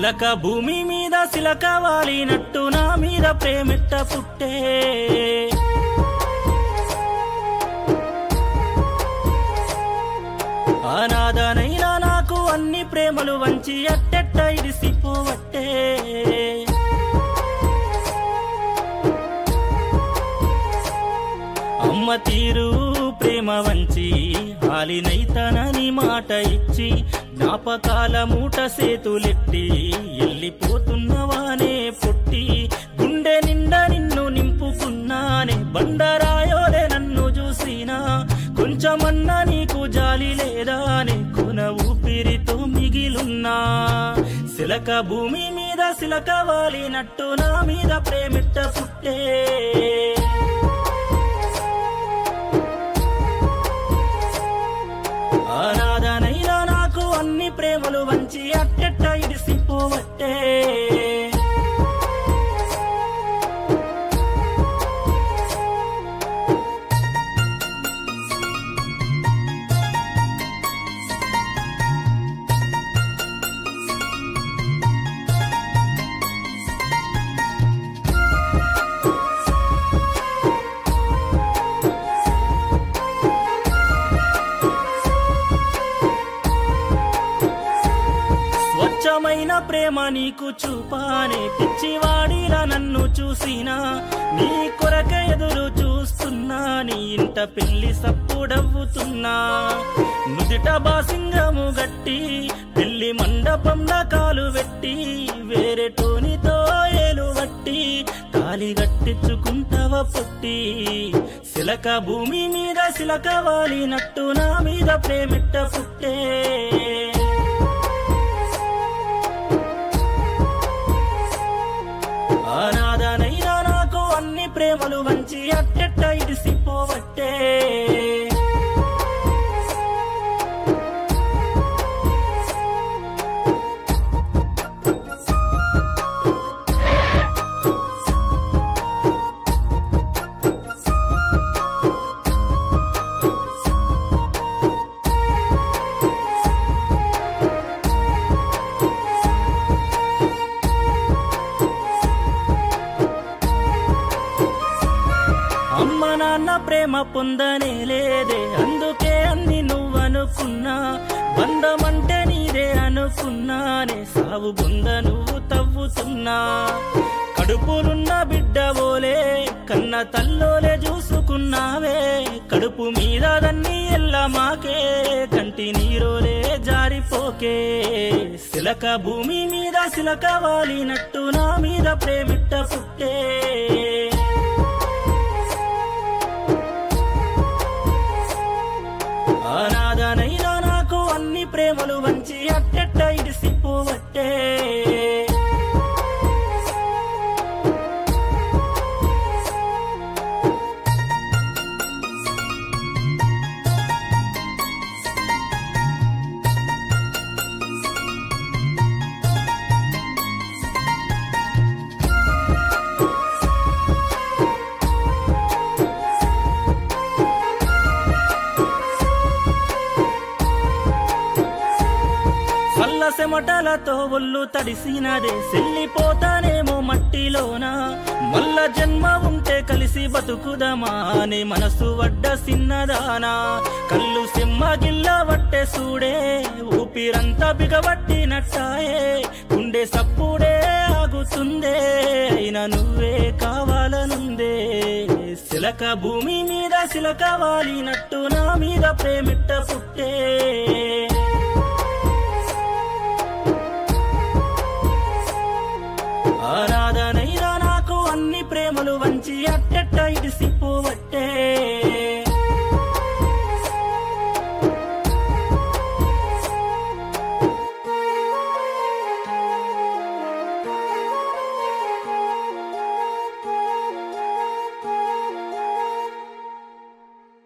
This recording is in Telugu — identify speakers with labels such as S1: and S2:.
S1: సిలక భూమి మీద సిలక వాలినట్టు నా మీద ప్రేమిట్ట పుట్టే అనాథనైనా నాకు అన్ని ప్రేమలు వంచి అట్టెట్ట ఇడిసిపోవట్టే అమ్మ తీరు ప్రేమ వంచి హాలినైతనని మాట ఇచ్చి జ్ఞాపకాల మూట సేతులెట్టి ఎల్లిపోతున్నవానే పుట్టి గుండె నిండా నిన్ను నింపుకున్నానే బండరాయోలే నన్ను చూసినా కొంచెమన్నా నీకు జాలి లేదా నే కొన ఊపిరితో మిగిలున్నా సిలక భూమి మీద సిలక వాలినట్టు నా మీద ప్రేమిట్ట పుట్టే ఆరాధనైనా నాకు అన్ని ప్రేమలు వంచి అట్టెట్ట ఇడిసిపోవట్టే స్వచ్ఛమైన ప్రేమ నీకు చూపానే పిచ్చివాడిలా నన్ను చూసినా నీ కొరక ఎదురు చూస్తున్నా నీ ఇంట పెళ్లి సప్పుడవ్వుతున్నా నుదిట బాసింగము గట్టి పెళ్లి మండపంలో కాలు పెట్టి వేరే టోనితో ఏలు వట్టి తాలి గట్టించుకుంటావ పుట్టి సిలక భూమి మీద సిలక వాలినట్టు నా మీద ప్రేమిట్ట పుట్టే అనాథనైనా నాకు అన్ని ప్రేమలు వంచి అట్టెట్ట ఇడిసిపోవట్టే అమ్మ నాన్న ప్రేమ పొందనే లేదే అందుకే అన్ని నువ్వనుకున్నా బంధమంటే నీదే అనుకున్నానే సావు బొంద నువ్వు తవ్వుతున్నా కడుపులున్న బిడ్డ ఓలే కన్న తల్లోలే చూసుకున్నావే కడుపు మీద దన్ని ఎల్ల మాకే కంటి నీరోలే జారిపోకే సిలక భూమి మీద సిలక వాలినట్టు నా మీద ప్రేమిట్ట పుట్టే అనాథనైనా నాకు అన్ని ప్రేమలు వంచి అట్టెట్ట ఇడిసిపోవట్టే చల్ల చెమటలతో ఒళ్ళు తడిసినదే సెల్లిపోతానేమో మట్టిలోన మల్ల జన్మ ఉంటే కలిసి బతుకుదమా అని మనసు వడ్డ సిన్నదానా కళ్ళు సిమ్మ గిల్ల వట్టే సూడే ఊపిరంతా బిగబట్టినట్టాయే గుండె సప్పుడే ఆగుతుందే అయినా నువ్వే కావాలనుందే సిలక భూమి మీద సిలక వాలినట్టు నా మీద ప్రేమిట్ట పుట్టే ఆరాధనైనా నాకు అన్ని ప్రేమలు వంచి అట్టెట్ట ఇడిసిపోవట్టే